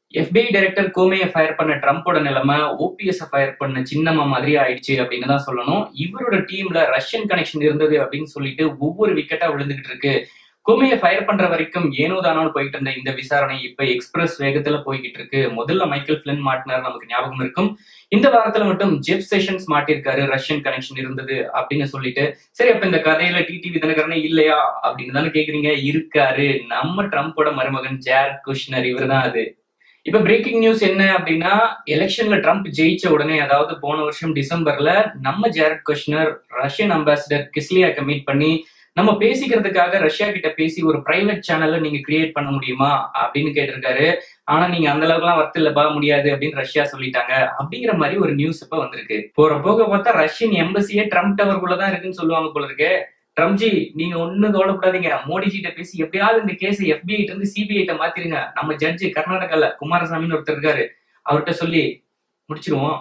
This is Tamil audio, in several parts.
FBI டைரக்டர் கோமையை ஃபயர் பண்ண ட்ரம்ப்போட நிலைமை ஓபிஎஸ் ஃபயர் பண்ண சின்னம்மா மாதிரி ஆயிடுச்சு அப்படின்னு தான் சொல்லணும் இவரோட டீம்ல ரஷ்யன் கனெக்ஷன் இருந்தது அப்படின்னு சொல்லிட்டு ஒவ்வொரு விக்கெட்டா விழுந்துகிட்டு இருக்கு கோமையை ஃபயர் பண்ற வரைக்கும் ஏனோ தானோன்னு போயிட்டு இருந்த இந்த விசாரணை இப்ப எக்ஸ்பிரஸ் வேகத்துல போய்கிட்டு இருக்கு முதல்ல மைக்கேல் பிளின் மாட்டினார் நமக்கு ஞாபகம் இருக்கும் இந்த வாரத்துல மட்டும் ஜெஃப் செஷன்ஸ் மாட்டிருக்காரு ரஷ்யன் கனெக்ஷன் இருந்தது அப்படின்னு சொல்லிட்டு சரி அப்ப இந்த கதையில டிடிவி தினகரனே இல்லையா அப்படின்னு தானே கேக்குறீங்க இருக்காரு நம்ம ட்ரம்ப்போட மருமகன் ஜேர் குஷ்னர் இவர் தான் அது இப்ப பிரேக்கிங் நியூஸ் என்ன அப்படின்னா எலெக்ஷன்ல ட்ரம்ப் ஜெயிச்ச உடனே அதாவது போன வருஷம் டிசம்பர்ல நம்ம ஜேரட் குஷ்னர் ரஷ்யன் அம்பாசிடர் கிஸ்லியாக்க மீட் பண்ணி நம்ம பேசிக்கிறதுக்காக ரஷ்யா கிட்ட பேசி ஒரு பிரைவேட் சேனல்ல நீங்க கிரியேட் பண்ண முடியுமா அப்படின்னு கேட்டிருக்காரு ஆனா நீங்க அந்த அளவுக்கு எல்லாம் வர்த்து இல்லப்பா முடியாது அப்படின்னு ரஷ்யா சொல்லிட்டாங்க அப்படிங்கிற மாதிரி ஒரு நியூஸ் இப்ப வந்திருக்கு போற போக பார்த்தா ரஷ்யன் எம்பசியே ட்ரம்ப் டவருக்குள்ளதான் இருக்குன்னு சொல்லுவாங்க போல இருக்கு ட்ரம்ப்ஜி நீங்க ஒண்ணும் கவலைப்படாதீங்க மோடிஜி கிட்ட பேசி எப்படியாவது இந்த கேஸ் எஃபிஐ இருந்து சிபிஐ கிட்ட மாத்திருங்க நம்ம ஜட்ஜி கர்நாடகால குமாரசாமின்னு ஒருத்தர் இருக்காரு அவர்கிட்ட சொல்லி முடிச்சிருவோம்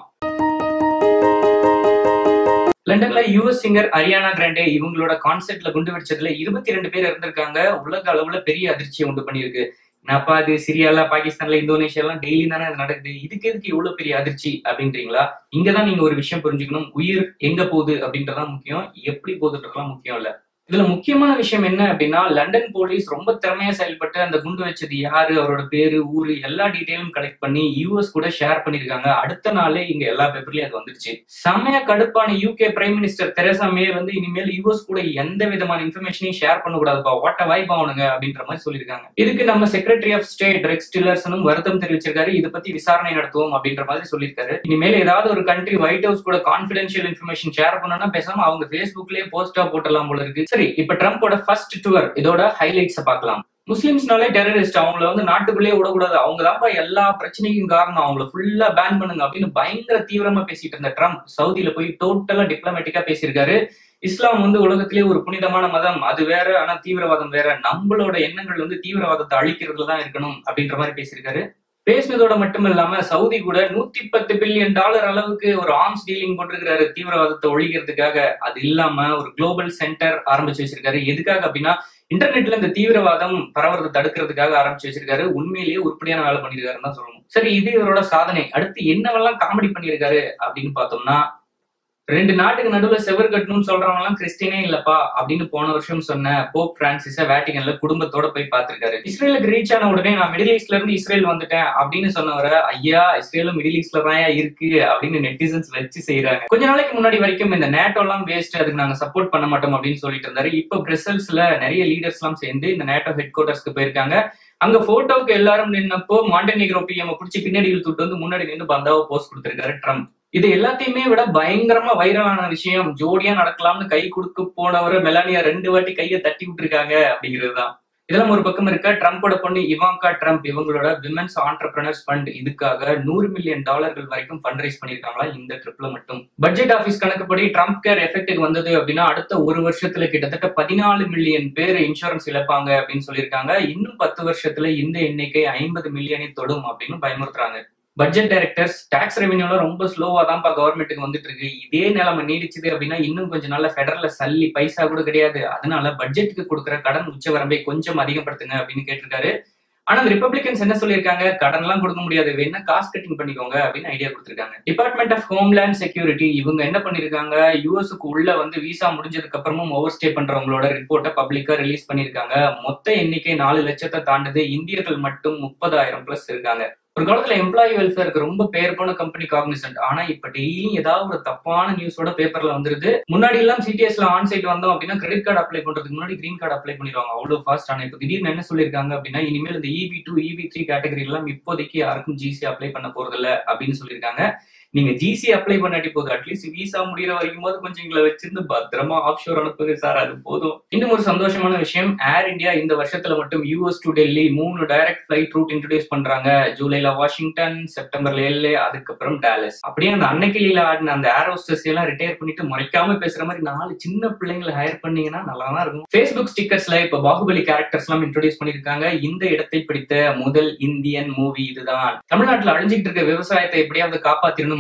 லண்டன்ல யூஎஸ் சிங்கர் அரியானா கிராண்டே இவங்களோட கான்செர்ட்ல குண்டு வெடிச்சதுல இருபத்தி ரெண்டு பேர் இருந்திருக்காங்க உலக அளவுல பெரிய அதிர்ச்சியை உண்டு பண்ணியிருக்கு என்னப்பா அது சிரியால பாகிஸ்தான்ல இந்தோனேஷியாலாம் டெய்லி தானே அது நடக்குது இதுக்கு எதுக்கு இவ்வளவு பெரிய அதிர்ச்சி அப்படின்றீங்களா இங்கதான் நீங்க ஒரு விஷயம் புரிஞ்சுக்கணும் உயிர் எங்க போகுது அப்படின்றதான் முக்கியம் எப்படி போகுதுன்றதுலாம் முக்கியம் இல்ல இதுல முக்கியமான விஷயம் என்ன அப்படின்னா லண்டன் போலீஸ் ரொம்ப திறமையா செயல்பட்டு அந்த குண்டு வச்சது யாரு அவரோட பேரு ஊரு எல்லா டீட்டெயிலும் கலெக்ட் பண்ணி யூஎஸ் கூட ஷேர் பண்ணிருக்காங்க அடுத்த நாளே இங்க எல்லா பேப்பர்லயும் அது வந்துருச்சு செம்மையா கடுப்பான UK prime minister Theresa May வந்து இனிமேல் யூஎஸ் கூட எந்த விதமான இன்ஃபர்மேஷனையும் ஷேர் பண்ணக்கூடாதுப்பா வாட்ட வாய்ப்பு ஆகணுங்க அப்படின்ற மாதிரி சொல்லியிருக்காங்க இதுக்கு நம்ம செக்ரட்டரி ஆஃப் ஸ்டேட் ரெக்ஸ் டில்லர்சனும் வருத்தம் தெரிவிச்சிருக்காரு இதை பத்தி விசாரணை நடத்துவோம் அப்படின்ற மாதிரி சொல்லியிருக்காரு இனிமேல் ஏதாவது ஒரு கண்ட்ரி ஒயிட் ஹவுஸ் கூட கான்பிடென்ஷியல் இன்ஃபர்மேஷன் ஷேர் பண்ணணும்னா பேசாம அவங்க ஃபேஸ்புக்லயே போஸ்டா போட்டலாம் போல இருக்கு சரி இப்ப ட்ரம்ப்போட ஃபர்ஸ்ட் டூர் இதோட ஹைலைட்ஸ் பார்க்கலாம் முஸ்லிம்ஸ்னாலே டெரரிஸ்ட் அவங்கள வந்து நாட்டுக்குள்ளேயே விடக்கூடாது அவங்க தான்ப்பா எல்லா பிரச்சனைக்கும் காரணம் அவங்கள ஃபுல்லா பேன் பண்ணுங்க அப்படின்னு பயங்கர தீவிரமா பேசிட்டு இருந்த ட்ரம்ப் சவுதியில போய் டோட்டலா டிப்ளமேட்டிக்கா பேசியிருக்காரு இஸ்லாம் வந்து உலகத்திலேயே ஒரு புனிதமான மதம் அது வேற ஆனா தீவிரவாதம் வேற நம்மளோட எண்ணங்கள் வந்து தீவிரவாதத்தை அழிக்கிறதுல தான் இருக்கணும் அப்படின்ற மாதிரி பேசியிருக்காரு பேசினதோட மட்டும் இல்லாம சவுதி கூட நூத்தி பத்து பில்லியன் டாலர் அளவுக்கு ஒரு ஆர்ம்ஸ் டீலிங் போட்டிருக்கிறாரு தீவிரவாதத்தை ஒழிக்கிறதுக்காக அது இல்லாம ஒரு குளோபல் சென்டர் ஆரம்பிச்சு வச்சிருக்காரு எதுக்காக அப்படின்னா இன்டர்நெட்ல இந்த தீவிரவாதம் பரவறதை தடுக்கிறதுக்காக ஆரம்பிச்சு வச்சிருக்காரு உண்மையிலேயே உருப்படியான வேலை பண்ணிருக்காருன்னு தான் சொல்லணும் சரி இது இவரோட சாதனை அடுத்து என்னவெல்லாம் காமெடி பண்ணியிருக்காரு அப்படின்னு பார்த்தோம்னா ரெண்டு நாட்டுக்கு நடுவுல செவர் கட்டணும்னு சொல்றவங்க எல்லாம் கிறிஸ்டினே இல்லப்பா அப்படின்னு போன வருஷம் சொன்ன போப் பிரான்சிஸ வேட்டிகன்ல குடும்பத்தோட போய் பார்த்திருக்காரு இஸ்ரேலுக்கு ரீச் ஆன உடனே நான் மிடில் ஈஸ்ட்ல இருந்து இஸ்ரேல் வந்துட்டேன் அப்படின்னு சொன்னவர ஐயா இஸ்ரேலும் மிடில் ஈஸ்ட்ல தான் இருக்கு அப்படின்னு நெட்டிசன்ஸ் வச்சு செய்யறாங்க கொஞ்ச நாளைக்கு முன்னாடி வரைக்கும் இந்த நேட்டோ எல்லாம் வேஸ்ட் அதுக்கு நாங்க சப்போர்ட் பண்ண மாட்டோம் அப்படின்னு சொல்லிட்டு இருந்தாரு இப்ப பிரசல்ஸ்ல நிறைய லீடர்ஸ் எல்லாம் சேர்ந்து இந்த நேட்டோ ஹெட் குவார்டர்ஸ்க்கு போயிருக்காங்க அங்க போட்டோவுக்கு எல்லாரும் நின்னப்போ மாண்டனிக்ரோ பிஎம் பிடிச்சி பின்னாடி இழுத்துட்டு வந்து முன்னாடி நின்று பந்தாவை போஸ்ட் கொடுத்திருக்காரு ட்ரம்ப் இது எல்லாத்தையுமே விட பயங்கரமா வைரலான விஷயம் ஜோடியா நடக்கலாம்னு கை கொடுக்க போனவர் மெலானியா ரெண்டு வாட்டி கையை தட்டி விட்டுருக்காங்க அப்படிங்கிறது தான் இதெல்லாம் ஒரு பக்கம் இருக்க ட்ரம்ப்போட பொண்ணு இவாங்கா ட்ரம்ப் இவங்களோட விமன்ஸ் ஆண்டர்பிரினர்ஸ் ஃபண்ட் இதுக்காக நூறு மில்லியன் டாலர்கள் வரைக்கும் ஃபண்ட் ரைஸ் பண்ணிருக்காங்களா இந்த ட்ரிப்ல மட்டும் பட்ஜெட் ஆபீஸ் கணக்குப்படி ட்ரம்ப் கேர் எஃபெக்ட்டுக்கு வந்தது அப்படின்னா அடுத்த ஒரு வருஷத்துல கிட்டத்தட்ட பதினாலு மில்லியன் பேர் இன்சூரன்ஸ் இழப்பாங்க அப்படின்னு சொல்லியிருக்காங்க இன்னும் பத்து வருஷத்துல இந்த எண்ணிக்கை ஐம்பது மில்லியனை தொடும் அப்படின்னு பயமுறுத்துறாங்க பட்ஜெட் டைரக்டர்ஸ் டாக்ஸ் ரெவன்யூல ரொம்ப ஸ்லோவா தான்ப்பா கவர்மெண்ட்டுக்கு வந்துட்டு இருக்கு இதே நிலைமை நீடிச்சுது அப்படின்னா இன்னும் கொஞ்ச நாள்ல ஃபெடரல்ல சல்லி பைசா கூட கிடையாது அதனால பட்ஜெட்டுக்கு கொடுக்குற கடன் உச்சவரம்பை கொஞ்சம் அதிகப்படுத்துங்க அப்படின்னு கேட்டிருக்காரு ஆனா அந்த ரிப்பப்ளிகன்ஸ் என்ன சொல்லியிருக்காங்க கடன் எல்லாம் கொடுக்க முடியாது வேணா காஸ்ட் கட்டிங் பண்ணிக்கோங்க அப்படின்னு ஐடியா கொடுத்திருக்காங்க டிபார்ட்மெண்ட் ஆஃப் ஹோம்லேண்ட் செக்யூரிட்டி இவங்க என்ன பண்ணிருக்காங்க யூஎஸ்க்கு உள்ள வந்து விசா முடிஞ்சதுக்கு அப்புறமும் ஓவர் ஸ்டே பண்றவங்களோட ரிப்போர்ட்டை பப்ளிக்கா ரிலீஸ் பண்ணிருக்காங்க மொத்த எண்ணிக்கை நாலு லட்சத்தை தாண்டது இந்தியர்கள் மட்டும் முப்பதாயிரம் பிளஸ் இருக்காங்க ஒரு காலத்துல எம்ப்ளாயி வெல்ஃபேருக்கு ரொம்ப பேர் போன கம்பெனி காக்னிசன்ட் ஆனா இப்ப டெய்லியும் ஏதாவது ஒரு தப்பான நியூஸோட பேப்பர்ல வந்துருது முன்னாடி எல்லாம் சிடிஎஸ்ல ஆன் சைட் வந்தோம் அப்படின்னா கிரெடிட் கார்டு அப்ளை பண்றதுக்கு முன்னாடி கிரீன் கார்டு அப்ளை பண்ணிடுவாங்க அவ்வளவு ஃபாஸ்ட் ஆனா இப்ப திடீர்னு என்ன சொல்லிருக்காங்க அப்படின்னா இனிமேல் இந்த EB two EB three category எல்லாம் இப்போதைக்கு யாருக்கும் ஜிசி அப்ளை பண்ண போறது இல்ல அப்படின்னு சொல்லியிருக்காங்க நீங்க ஜிசி அப்ளை பண்ணாட்டி போதும் அட்லீஸ்ட் விசா முடிகிற வரைக்கும் போது கொஞ்சம் எங்களை வச்சிருந்து பத்திரமா ஆஃப் ஷோர் அனுப்புங்க சார் அது போதும் இன்னும் ஒரு சந்தோஷமான விஷயம் ஏர் இந்தியா இந்த வருஷத்துல மட்டும் யூஎஸ் டு டெல்லி மூணு டைரக்ட் ஃபிளைட் ரூட் இன்ட்ரடியூஸ் பண்றாங்க ஜூலைல வாஷிங்டன் செப்டம்பர்ல எல்ஏ அதுக்கப்புறம் டாலஸ் அப்படியே அந்த அன்னைக்கிளியில ஆடின அந்த ஏர் ஹோஸ்டர்ஸ் எல்லாம் ரிட்டையர் பண்ணிட்டு முறைக்காம பேசுற மாதிரி நாலு சின்ன பிள்ளைங்களை ஹையர் பண்ணீங்கன்னா நல்லா தான் இருக்கும் ஃபேஸ்புக் ஸ்டிக்கர்ஸ்ல இப்ப பாகுபலி கேரக்டர்ஸ் எல்லாம் இன்ட்ரோடியூஸ் பண்ணிருக்காங்க இந்த இடத்தை பிடித்த முதல் இந்தியன் மூவி இதுதான் தமிழ்நாட்டுல அழிஞ்சிட்டு இருக்க விவசாயத்தை எப்படியாவது காப்பாத்திரணும்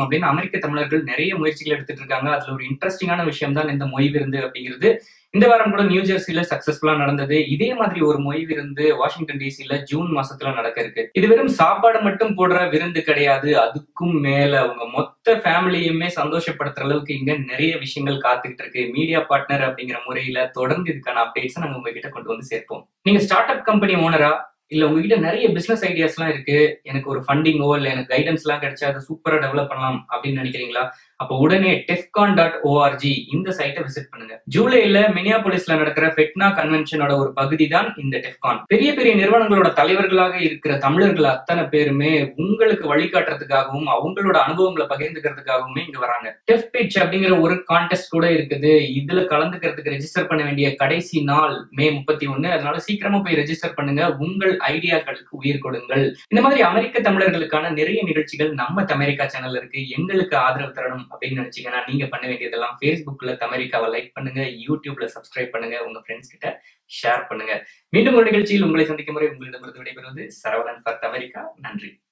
அப்படின்னு அமெரிக்க தமிழர்கள் நிறைய முயற்சிகள் எடுத்துட்டு இருக்காங்க அதுல ஒரு இன்ட்ரெஸ்டிங்கான விஷயம் தான் இந்த மொய் விருந்து அப்படிங்கிறது இந்த வாரம் கூட நியூ ஜெர்சில சக்சஸ்ஃபுல்லா நடந்தது இதே மாதிரி ஒரு மொய் விருந்து வாஷிங்டன் டிசில ஜூன் மாசத்துல நடக்க இருக்கு இது வெறும் சாப்பாடு மட்டும் போடுற விருந்து கிடையாது அதுக்கும் மேல உங்க மொத்த ஃபேமிலியுமே சந்தோஷப்படுத்துற அளவுக்கு இங்க நிறைய விஷயங்கள் காத்துக்கிட்டு இருக்கு மீடியா பார்ட்னர் அப்படிங்கிற முறையில தொடர்ந்து இதுக்கான அப்டேட்ஸ் நாங்க உங்ககிட்ட கொண்டு வந்து சேர்ப்போம் நீங்க ஸ்டார்ட் அப் கம்பெனி ஓனரா இல்ல உங்ககிட்ட நிறைய பிசினஸ் ஐடியாஸ் எல்லாம் இருக்கு எனக்கு ஒரு ஃபண்டிங்கோ இல்ல எனக்கு கைடன்ஸ் எல்லாம் கிடைச்சா அதை சூப்பரா டெவலப் பண்ணலாம் அப்படின்னு நினைக்கிறீங்களா அப்போ உடனே டெஃப்கான் டாட் ஓஆர்ஜி இந்த சைட்டை விசிட் பண்ணுங்க ஜூலைல மினியாபோலிஸ்ல நடக்கிற ஃபெட்னா கன்வென்ஷனோட ஒரு பகுதி தான் இந்த டெஃப்கான் பெரிய பெரிய நிறுவனங்களோட தலைவர்களாக இருக்கிற தமிழர்கள் அத்தனை பேருமே உங்களுக்கு வழிகாட்டுறதுக்காகவும் அவங்களோட அனுபவங்களை பகிர்ந்துக்கிறதுக்காகவுமே இங்க வராங்க டெஃப் பிச் அப்படிங்கிற ஒரு கான்டெஸ்ட் கூட இருக்குது இதுல கலந்துக்கிறதுக்கு ரெஜிஸ்டர் பண்ண வேண்டிய கடைசி நாள் மே முப்பத்தி ஒண்ணு அதனால சீக்கிரமா போய் ரெஜிஸ்டர் பண்ணுங்க உங்கள் ஐடியாக்களுக்கு உயிர் கொடுங்கள் இந்த மாதிரி அமெரிக்க தமிழர்களுக்கான நிறைய நிகழ்ச்சிகள் நம்ம தமிரிக்கா சேனல்ல இருக்கு எங்களுக்கு ஆதரவு தரணும் அப்படின்னு நினைச்சீங்கன்னா நீங்க பண்ண வேண்டியதெல்லாம் ஃபேஸ்புக்ல தமிரிக்காவை லைக் பண்ணுங்க யூடியூப்ல சப்ஸ்கிரைப் பண்ணுங்க உங்க ஃப்ரெண்ட்ஸ் கிட்ட ஷேர் பண்ணுங்க மீண்டும் ஒரு நிகழ்ச்சியில் உங்களை சந்திக்கும் முறை உங்களிடமிருந்து விடைபெறுவது சரவணன் ஃபார் தமிரிக்கா நன்றி